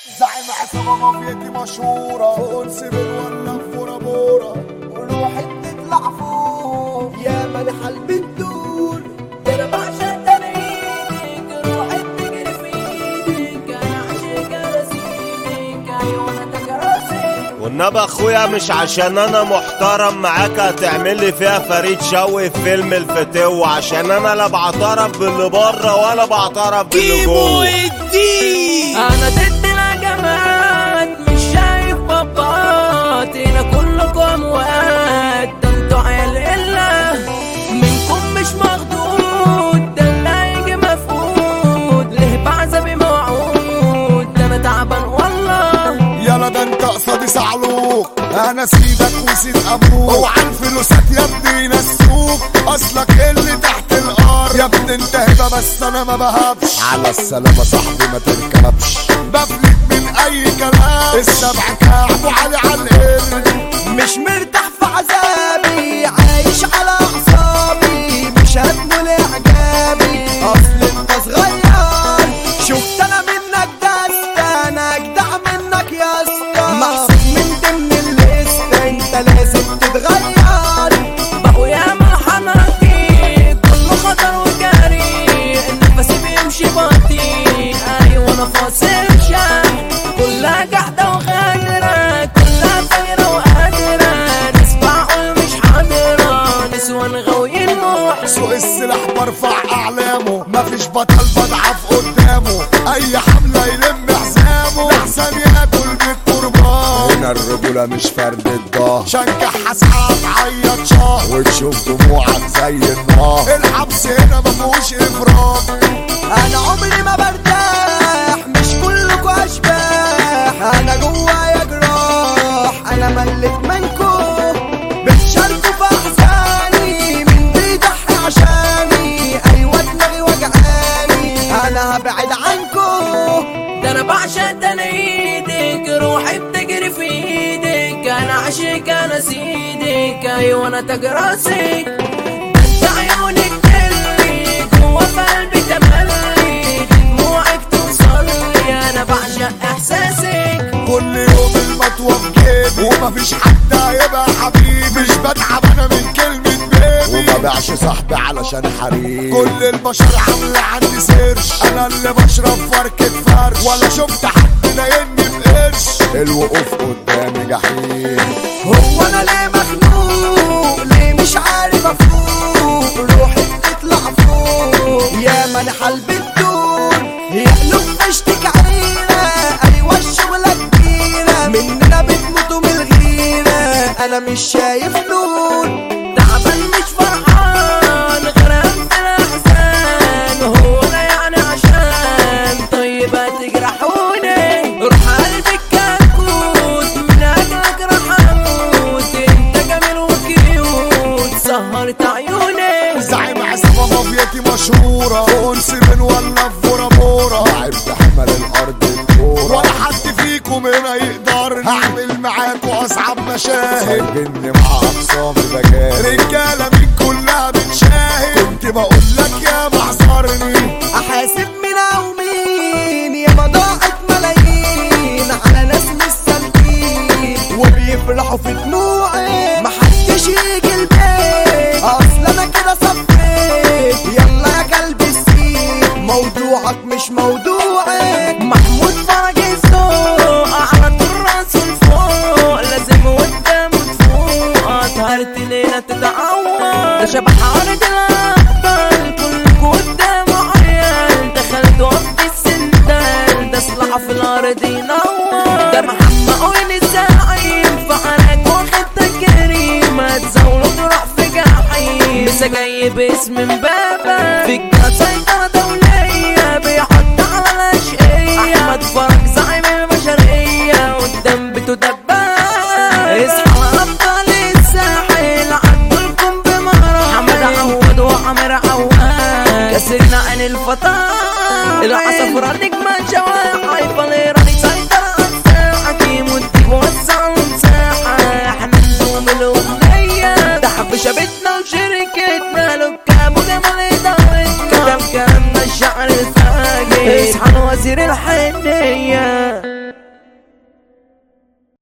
زعيم عصابة مافيتي مشهورة فوق سيبل ولا في بورا بورا وروحي تطلع فوق يا ملح البدور ده انا بعشق تنعيدك روحي تجري في ايدك انا عاشق على سيدك ايوه انا تكراسي والنبي اخويا مش عشان انا محترم معاك هتعمل لي فيها فريد شوقي في فيلم الفتو عشان انا لا بعترف باللي بره ولا بعترف باللي جوه انا ضد الهجمات مش شايف بابات هنا كلكم اموات ده انتوا عيال قله منكم مش مخدود ده اللي هيجي مفقود ليه بعزبي موعود ده انا تعبان والله يلا ده انت قصادي صعلوك انا سيدك وسيد ابوك اوعى الفلوسات يا ابني ينسوك اصلك اللي تحت الارض يا ابني انت هبه بس انا ما بهبش على السلامة صاحبي ما تركبش بفلت من اي كلام السبع كعب وعلي على القرد مش مرتاح في عذابي عايش على اعصابي مش هتمول اعجابي اصل انت صغير شفت انا منك دست انا اجدع منك يا اسطى محسوب من ضمن الليست انت لازم تتغير بقوا يا مرحمتي كله خطر وجري النفس بيمشي بطيء ايوه انا فاصل شاه كلها قاعدة وغادرة كلها فايرة وقادرة نسمع مش حاضرة نسوان غاويين موح سوق السلاح برفع اعلامه مفيش بطل بضعف قدامه اي حملة يلم حزامه لحسن ياكل بالقربان هنا الرجولة مش فرد الظهر شنكح هسحب عيط شهر وتشوف دموعك زي النار الحبس هنا مفهوش افراط انا عمري ما برتاح مش كلكوا اشباح انا جوايا جراح انا مليت منكم بتشاركوا في احزاني من بيضحي عشاني ايوه دماغي وجعاني انا هبعد عنكم ده انا بعشق تنايدك روحي بتجري في ايدك انا عاشق انا سيدك ايوه انا تاج راسك انت عيونك تلي جوا في قلبي تملي دموعك توصل لي انا بعشق احساسك كل يوم المطوة في جيبي ومفيش حد هيبقى حبيبي مش بتعب انا من كلمة بيبي وما بيعش صاحبي علشان حريم كل البشر عاملة عندي سيرش انا اللي بشرب فركة فرش ولا شفت حد نايمني بقرش الوقوف قدامي جحيم هو انا ليه مخنوق ليه مش عارف افوق روحي بتطلع فوق يا منح البدون يقلب اشتك علينا ايوه الشغلة كبيرة مننا بتموتوا من الغيرة انا مش شايف نور تعبان مش فرحان غرقان في الاحزان هو انا يعني عشان طيبة تجرحوني روح قلبك كتكوت من اجلك راح اموت انت جميل وكيوت سهرت عيوني زعيم عصابة مافيتي مشهورة فوق سيبن ولا في بورا بورا لعب بحمل الارض الكورة ولا حد فيكم هنا يقدر هعمل معاكوا اصعب مشاهد سايبني مع اخصامي بجاهد رجالة من كلها بتشاهد كنت بقول لك يا محصرني احاسب مين او مين يا ما ضاعت ملايين على ناس مش سالكين وبيفرحوا في دموعي محدش يجي البيت اصل انا كده صفيت يلا يا قلبي السيب موضوعك مش موضوعك محمود فرج السوق على طول راسه لفوق لازم قدامه تفوق طهرت ليلة تتعوض ده شبح عرض الابطال كلكوا قدامه عيال دخلت وقت السندال ده صلاح في الارض ينور ده محمد وين الزعيم فعلك واخد تكريم هتزاوله تروح في جحيم لسه جاي باسم مبابا في الجهاز سيطرة دولية بيحط على الاشقية احمد فرج زعيم البشرية قدام بيته دبابة اصحى على ابطال الساحل عدوا لكم بمهرة حمد عوض وعمر عواد كسرنا عن الفطار العصفرة نجمة شواحة فاليراني سيطرة على الساحة كيمو الديب وسع المساحة احنا نجوم الأغنية ده حب شبتنا وشركتنا لكاب وجمال إدارتنا كتب كلامنا الشعر الفاجر اصحى وزير الحنية